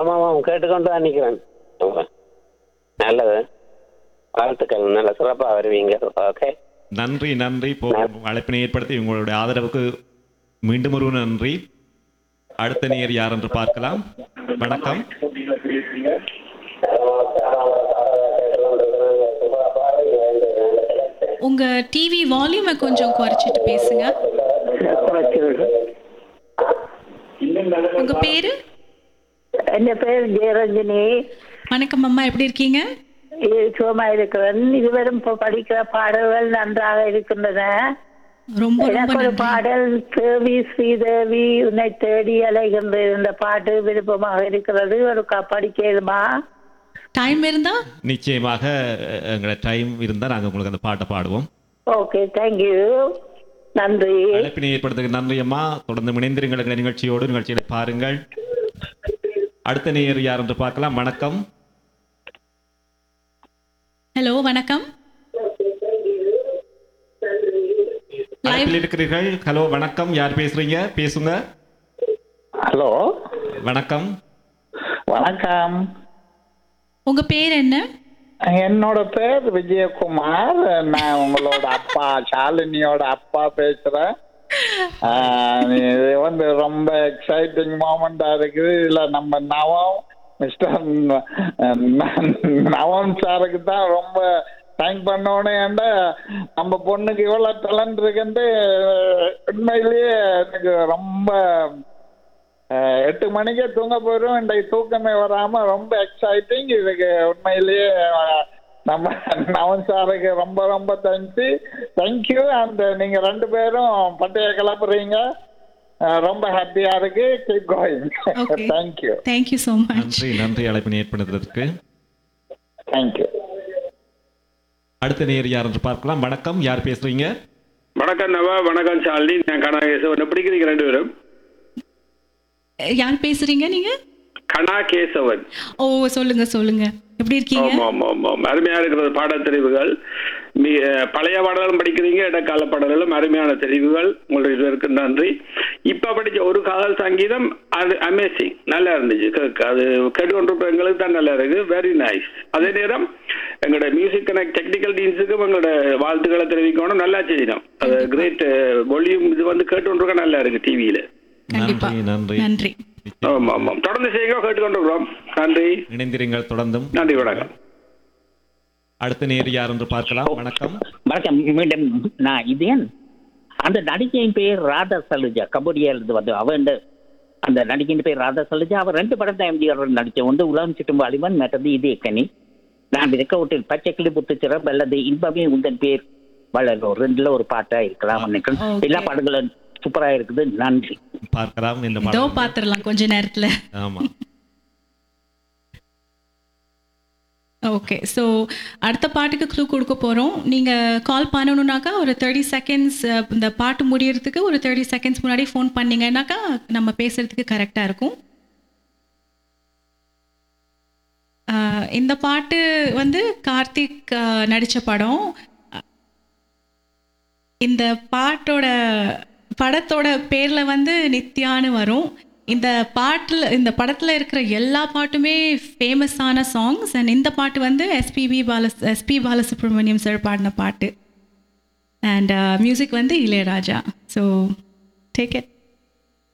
ஆமாம் ஆமாம் கேட்டுக்கொண்டு தான் நிற்கிறேன் நல்லது வாழ்த்துக்கள் நல்ல சிறப்பாக வருவீங்க ஓகே நன்றி நன்றி இப்போ அழைப்பினை ஏற்படுத்தி உங்களுடைய ஆதரவுக்கு மீண்டும் ஒரு நன்றி அடுத்த நேர் யார் என்று பார்க்கலாம் வணக்கம் உங்க டிவி வால்யூமை கொஞ்சம் குறைச்சிட்டு பேசுங்க உங்க பேரு என் பேர் ஜெயரஞ்சனி வணக்கம் அம்மா எப்படி இருக்கீங்க சுகமா இருக்கிறேன் இதுவரும் இப்போ படிக்கிற பாடல்கள் நன்றாக இருக்கின்றன ரொம்ப ரொம்ப எனக்கு ஒரு நன்றி பாடல் தேவி ஸ்ரீதேவி உன்னை தேடி அலைகின்ற இந்த பாட்டு விருப்பமாக இருக்கிறது ஒரு க- படிக்கணுமா டைம் இருந்தா நிச்சயமாக அஹ், எங்களோட டைம் இருந்தால் நாங்கள் உங்களுக்கு அந்த பாட்டை பாடுவோம் ஓகே தேங்க்யூ நன்றி அழைப்பினை ஏற்படுத்துக்கு நன்றி அம்மா தொடர்ந்து இணைந்திருங்கள் எங்கள் நிகழ்ச்சியோடு நிகழ்ச்சியை பாருங்கள் அடுத்த நேர் யார் என்று பார்க்கலாம் வணக்கம் ஹலோ வணக்கம் லைவ் அழைப்பில் இருக்கிறீர்கள் ஹலோ வணக்கம் யார் பேசுறீங்க பேசுங்க ஹலோ வணக்கம் வணக்கம் உங்க பேர் என்ன என்னோட பேர் விஜயகுமார் நான் உங்களோட அப்பா ஷாலினியோட அப்பா பேசுறேன் ஆஹ் இது வந்து ரொம்ப எக்ஸைட்டிங் மூமெண்டா இருக்குது இதுல நம்ம நவம் மிஸ்டர் நவம் சாருக்கு தான் ரொம்ப தேங்க் பண்ணணும் ஏன்டா நம்ம பொண்ணுக்கு இவ்வளவு டேலண்ட் இருக்குன்ட்டு உண்மையிலேயே எனக்கு ரொம்ப அஹ் எட்டு மணிக்கே தூங்க போயிடும் இன்றைக்கு தூக்கமே வராம ரொம்ப எக்ஸைட்டிங் இதுக்கு உண்மையிலேயே அஹ், நம்ம நவன் சாருக்கு ரொம்ப ரொம்ப தேங்க்ஸ் தேங்க்யூ அண்ட் நீங்க ரெண்டு பேரும் பட்டைய கிளப்புறீங்க அஹ், ரொம்ப ஹாப்பியா இருக்கு keep going Okay. Thank you thank you so much நன்றி நன்றி அழைப்பினை ஏற்படுத்துவதற்கு தேங்க்யூ அடுத்த நேர் யார் என்று பார்க்கலாம் வணக்கம் யார் பேசுறீங்க வணக்கம் நவா வணக்கம் சாலினி நான் கனகேசவன் எப்படி இருக்கிறீங்க ரெண்டு பேரும் யார் பேசுறீங்க நீங்க கனாகேசவன் ஓ சொல்லுங்க சொல்லுங்க எப்படி இருக்கீங்க ஆமா ஆமா ஆமா ஆமா. அருமையா இருக்கிறது பாடத்தெரிவுகள் மி- அஹ், பழைய பாடலும் படிக்கிறீங்க இடைக்கால பாடல்களும் அருமையான தெரிவுகள் உங்களுடைய இருவருக்கு நன்றி இப்ப படிச்ச ஒரு காதல் சங்கீதம் அது அமேசிங் நல்லா இருந்துச்சு கேட்க அது கேட்டுக்கொண்டிருப்ப எங்களுக்கு தான் நல்லா இருக்கு வெரி நைஸ் அதே நேரம் எங்களோட மியூசிக் கனெக்ட் டெக்னிக்கல் டீம்ஸுக்கும் எங்களோட வாழ்த்துக்களை தெரிவிக்கணும் நல்லா செய்யணும் அது கிரேட் வால்யூம் இது வந்து கேட்டுக்கொண்டிருக்க நல்லா இருக்கு டிவியில கண்டிப்பா நன்றி நன்றி நன்றி ஆமா ஆமா தொடர்ந்து செய்யுங்க கேட்டுக்கொண்டிருக்கிறோம் நன்றி இணைந்திருங்கள் தொடர்ந்தும் நன்றி வணக்கம் அடுத்த நேர் யார் என்று பார்க்கலாம் வணக்கம் வணக்கம் மீண்டும் நான் இது ஏன் அந்த நடிகையின் பேர் ராதா சலுஜா கம்போடியால இருந்து வந்து அவ இந்த அந்த நடிகையின் பேர் ராதா சலுஜா அவர் ரெண்டு படம் தான் எம்ஜிஆர் நடிச்ச வந்து உலகம் சுட்டும் வாலிபன் மற்றது இதே கனி நான் இருக்க வீட்டில் பச்சை கிளி புத்துச்சிறம் அல்லது இன்பமே உந்தன் பேர் வளரும் ரெண்டுல ஒரு பாட்டா இருக்கலாம் நினைக்கிறேன் Okay. எல்லா பாடங்களும் சூப்பரா இருக்குது நன்றி பார்க்கலாம் இந்த இதோ பாடல் பாத்துரலாம் கொஞ்ச நேரத்துல ஆமா ஓகே ஸோ அடுத்த பாட்டுக்கு க்ளூ கொடுக்க போகிறோம் நீங்கள் கால் பண்ணணுன்னாக்கா ஒரு தேர்ட்டி செகண்ட்ஸ் இந்த பாட்டு முடியறதுக்கு ஒரு தேர்ட்டி செகண்ட்ஸ் முன்னாடி ஃபோன் பண்ணீங்கன்னாக்கா நம்ம பேசுறதுக்கு கரெக்டாக இருக்கும் அஹ், இந்த பாட்டு வந்து கார்த்திக் நடித்த படம் இந்த பாட்டோட படத்தோட பேரில் வந்து நித்யான்னு வரும் இந்த பாட்டில் இந்த படத்தில் இருக்கிற எல்லா பாட்டுமே ஃபேமஸான சாங்ஸ் அண்ட் இந்த பாட்டு வந்து SPB Bala SP Balasubrahmanyam sir பாடின பாட்டு அண்ட் மியூசிக் வந்து இளையராஜா ஸோ டேக் இட்